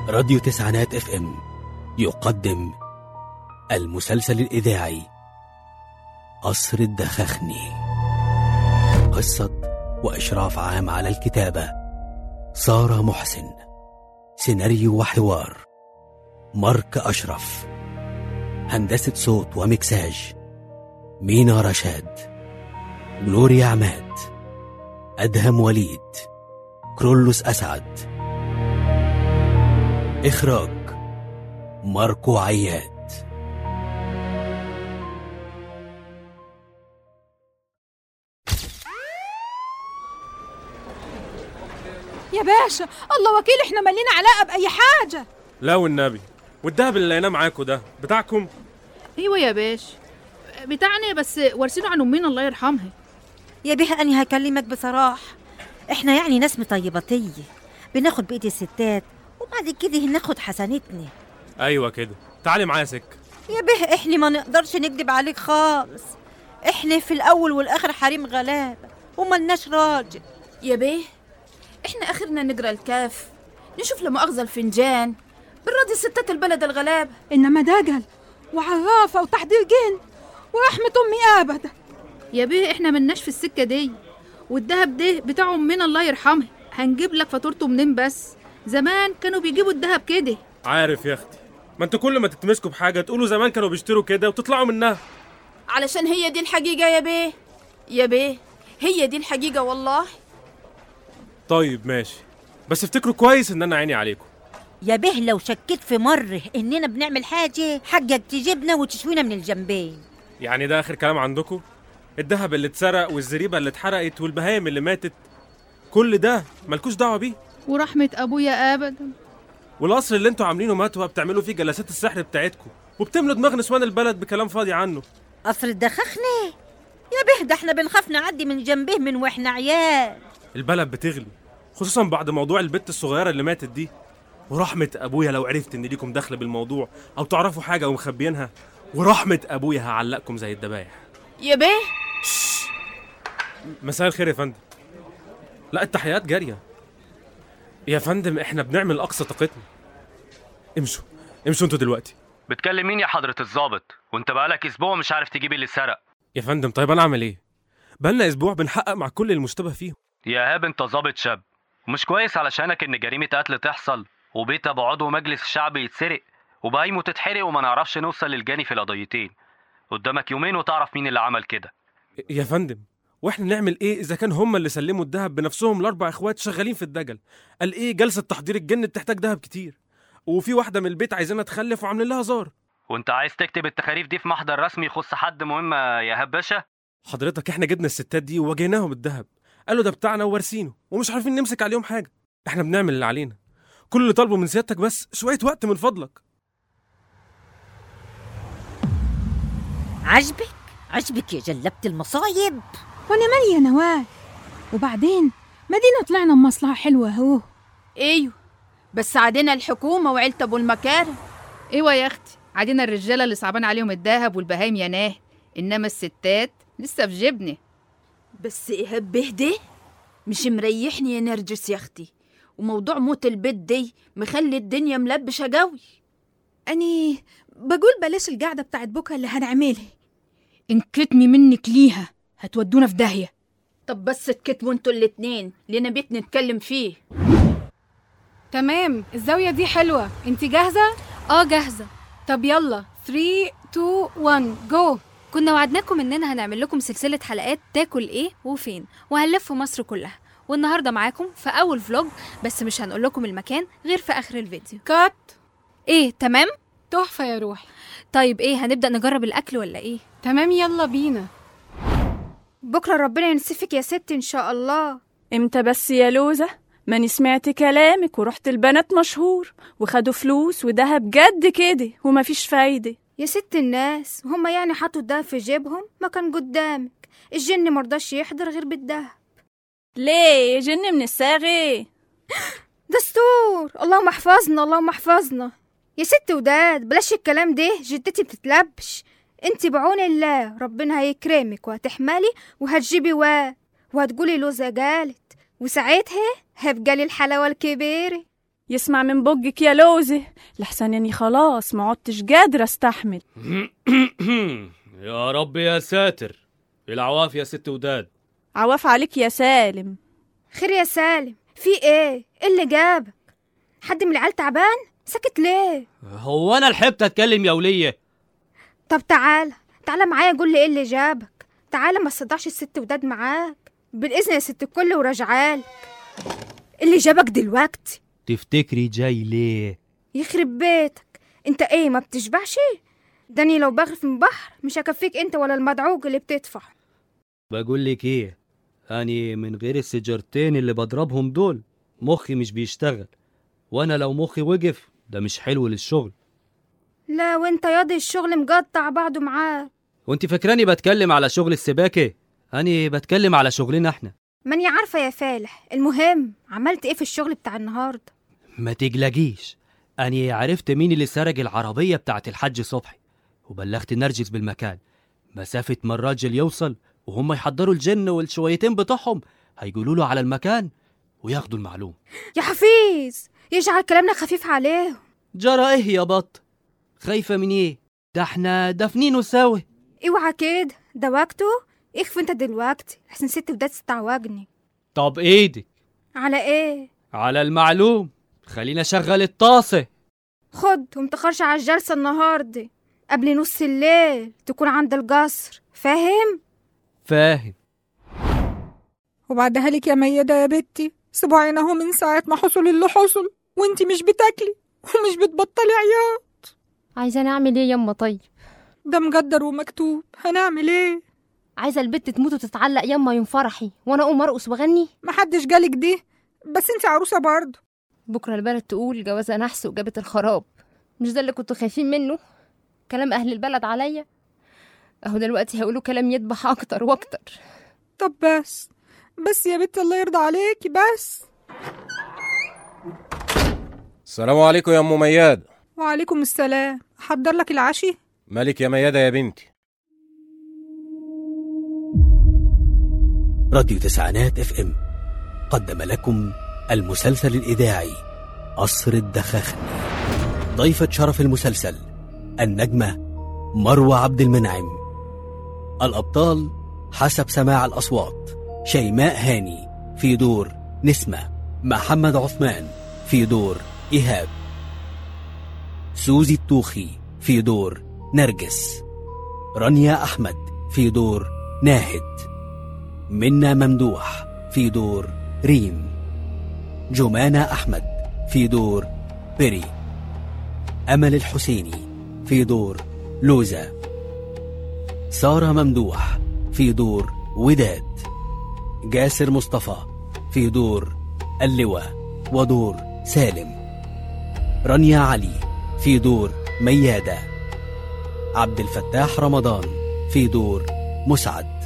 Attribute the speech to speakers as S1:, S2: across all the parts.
S1: راديو تسعينات اف ام يقدم المسلسل الإذاعي قصر الدخخني قصة وإشراف عام على الكتابة سارة محسن سيناريو وحوار مارك أشرف هندسة صوت ومكساج مينا رشاد جلوريا عماد أدهم وليد كرولوس أسعد إخراج ماركو عياد
S2: يا باشا الله وكيل احنا مالينا علاقه باي حاجه
S3: لا والنبي والدهب اللي لقيناه معاكم ده بتاعكم
S4: ايوه يا باش بتاعنا بس وارثينه عن امنا الله يرحمها
S5: يا بيه أني هكلمك بصراحة إحنا يعني ناس مطيباتية بناخد بإيد الستات وبعد كده ناخد حسنتنا
S3: ايوه كده تعالي معايا سكه
S5: يا بيه إحنا ما نقدرش نكدب عليك خالص إحنا في الأول والآخر حريم غلابة وملناش راجل
S2: يا بيه احنا اخرنا نقرا الكاف نشوف لمؤاخذه الفنجان بنراضي ستات البلد الغلابه انما دجل وعرافه وتحضير جن ورحمه امي ابدا
S4: يا بيه احنا ملناش في السكه دي والدهب ده بتاع امنا الله يرحمها هنجيب لك فاتورته منين بس زمان كانوا بيجيبوا الدهب كده
S3: عارف يا اختي ما انتوا كل ما تتمسكوا بحاجه تقولوا زمان كانوا بيشتروا كده وتطلعوا منها
S2: علشان هي دي الحقيقه يا بيه يا بيه هي دي الحقيقه والله
S3: طيب ماشي بس افتكروا كويس ان انا عيني عليكم
S5: يا بيه لو شكيت في مرة إننا بنعمل حاجة حقك تجيبنا وتشوينا من الجنبين
S3: يعني ده اخر كلام عندكم الدهب اللي اتسرق والزريبه اللي اتحرقت والبهايم اللي ماتت كل ده مالكوش دعوه بيه
S4: ورحمه ابويا ابدا
S3: والقصر اللي انتوا عاملينه ماتوا بتعملوا فيه جلسات السحر بتاعتكم وبتملوا دماغ نسوان البلد بكلام فاضي عنه
S5: قصر الدخخنة يا بيه ده احنا بنخاف نعدي من جنبه من واحنا عيال
S3: البلد بتغلي خصوصا بعد موضوع البت الصغيره اللي ماتت دي ورحمه ابويا لو عرفت ان ليكم دخل بالموضوع او تعرفوا حاجه ومخبيينها ورحمه ابويا هعلقكم زي الدبايح
S2: يا بيه
S3: مساء الخير يا فندم لا التحيات جاريه يا فندم احنا بنعمل اقصى طاقتنا امشوا امشوا انتوا دلوقتي
S6: بتكلم مين يا حضرة الظابط؟ وانت بقالك اسبوع مش عارف تجيب اللي سرق
S3: يا فندم طيب انا اعمل ايه بقالنا اسبوع بنحقق مع كل المشتبه فيهم
S6: يا ايهاب انت ظابط شاب ومش كويس علشانك ان جريمة قتل تحصل وبيت ابو عضو مجلس الشعب يتسرق وبهايمه تتحرق وما نعرفش نوصل للجاني في القضيتين قدامك يومين وتعرف مين اللي عمل كده
S3: يا فندم واحنا نعمل ايه اذا كان هم اللي سلموا الذهب بنفسهم لاربع اخوات شغالين في الدجل قال ايه جلسه تحضير الجن بتحتاج ذهب كتير وفي واحده من البيت عايزينها تخلف وعاملين لها زار
S6: وانت عايز تكتب التخاريف دي في محضر رسمي يخص حد مهم يا ايهاب باشا
S3: حضرتك احنا جبنا الستات دي وواجهناهم الذهب قالوا ده بتاعنا ووارثينه ومش عارفين نمسك عليهم حاجه احنا بنعمل اللي علينا كل اللي طالبه من سيادتك بس شويه وقت من فضلك
S5: عجبك عجبك يا جلبة المصايب
S2: وانا مالي يا نوال وبعدين مدينة طلعنا بمصلحة حلوة اهو ايوه بس عادنا الحكومة وعيلة ابو المكارم
S4: ايوه يا اختي عادينا الرجاله اللي صعبان عليهم الدهب والبهايم يا ناه انما الستات لسه في جبنه
S2: بس ايهاب بهدي مش مريحني يا نرجس يا اختي وموضوع موت البيت دي مخلي الدنيا ملبشة قوي أني بقول بلاش القعدة بتاعت بكرة اللي هنعملها
S4: ان كتمي منك ليها هتودونا في داهيه
S2: طب بس اتكتبوا انتوا الاتنين لنا بيت نتكلم فيه
S7: تمام الزاوية دي حلوة انت جاهزة؟
S8: اه جاهزة
S7: طب يلا 3 2 1 جو
S8: كنا وعدناكم اننا هنعمل لكم سلسلة حلقات تاكل ايه وفين وهنلف في مصر كلها والنهاردة معاكم في أول فلوج بس مش هنقول لكم المكان غير في آخر الفيديو
S7: كات
S8: ايه تمام؟
S7: تحفة يا روحي
S8: طيب ايه هنبدأ نجرب الأكل ولا ايه؟
S7: تمام يلا بينا
S9: بكرة ربنا ينسفك يا ست إن شاء الله
S10: امتى بس يا لوزة ماني سمعت كلامك ورحت البنات مشهور وخدوا فلوس وذهب جد كده ومفيش فايدة
S9: يا ست الناس هما يعني حطوا الدهب في جيبهم ما كان قدامك الجن مرضاش يحضر غير بالدهب
S10: ليه جن من الصاغي
S9: دستور اللهم احفظنا اللهم احفظنا يا ست وداد بلاش الكلام ده جدتي بتتلبش انت بعون الله ربنا هيكرمك وهتحملي وهتجيبي واد وهتقولي لوزة قالت وساعتها هيبقى لي الحلاوة الكبيرة
S10: يسمع من بقك يا لوزة لحسن اني خلاص ما عدتش قادرة استحمل
S6: يا رب يا ساتر العواف يا ست وداد
S10: عواف عليك يا سالم
S9: خير يا سالم في ايه ايه اللي جابك حد من العيال تعبان سكت ليه
S6: هو انا لحقت اتكلم يا وليه
S9: طب تعالى تعالى معايا قول لي ايه اللي جابك تعالى ما تصدعش الست وداد معاك بالاذن يا ست الكل وراجعالك إيه اللي جابك دلوقتي
S6: تفتكري جاي ليه
S9: يخرب بيتك انت ايه ما بتشبعش داني لو بغرف من بحر مش هكفيك انت ولا المدعوج اللي بتدفع
S6: بقول لك ايه اني من غير السجارتين اللي بضربهم دول مخي مش بيشتغل وانا لو مخي وقف ده مش حلو للشغل
S9: لا وانت ياضي الشغل مقطع بعضه معاك
S6: وانت فاكراني بتكلم على شغل السباكه اني بتكلم على شغلنا احنا
S9: ماني عارفة يا فالح المهم عملت ايه في الشغل بتاع النهاردة
S6: ما تقلقيش اني عرفت مين اللي سرق العربيه بتاعت الحاج صبحي وبلغت نرجس بالمكان مسافه ما الراجل يوصل وهم يحضروا الجن والشويتين بتوعهم هيقولوا له على المكان وياخدوا المعلوم
S9: يا حفيظ يجعل كلامنا خفيف عليهم
S6: جرى ايه يا بط خايفه من ايه ده احنا دافنينه سوا
S9: اوعى كده ده وقته اخف انت دلوقتي احسن ست وداد تستعوجني
S6: طب ايدك
S9: على ايه
S6: على المعلوم خلينا اشغل الطاسه
S9: خد ومتخرش على الجلسة النهاردة قبل نص الليل تكون عند القصر فاهم؟
S6: فاهم
S11: وبعدها لك يا ميادة يا بنتي اسبوعين اهو من ساعة ما حصل اللي حصل وانتي مش بتاكلي ومش بتبطلي عياط
S12: عايزة نعمل ايه يما طيب
S11: ده مقدر ومكتوب هنعمل ايه
S12: عايزة البت تموت وتتعلق يما يوم فرحي وانا اقوم ارقص واغني
S11: محدش جالك دي بس انتي عروسة برضه
S12: بكرة البلد تقول جوازة نحس وجابت الخراب مش ده اللي كنتوا خايفين منه كلام اهل البلد عليا اهو دلوقتي هيقولوا كلام يذبح اكتر واكتر
S11: طب بس بس يا بنتي الله يرضى عليكي بس
S13: السلام عليكم يا ام مياد
S11: وعليكم السلام احضر لك العشي
S13: مالك يا ميادة يا بنتي
S1: راديو تسعينات اف ام قدم لكم المسلسل الإذاعي قصر الدخاخني ضيفة شرف المسلسل النجمة مروة عبد المنعم الأبطال حسب سماع الأصوات شيماء هاني في دور نسمة محمد عثمان في دور إيهاب سوزي التوخي في دور نرجس رانيا أحمد في دور ناهد منا ممدوح في دور ريم جمانة أحمد في دور بيري أمل الحسيني في دور لوزة سارة ممدوح في دور وداد جاسر مصطفى في دور اللواء ودور سالم رانيا علي في دور ميادة عبد الفتاح رمضان في دور مسعد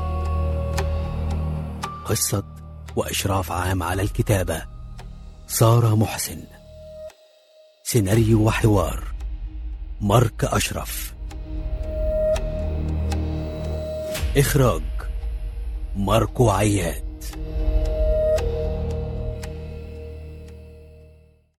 S1: قصة وإشراف عام على الكتابة سارة محسن سيناريو وحوار مارك أشرف إخراج ماركو عياد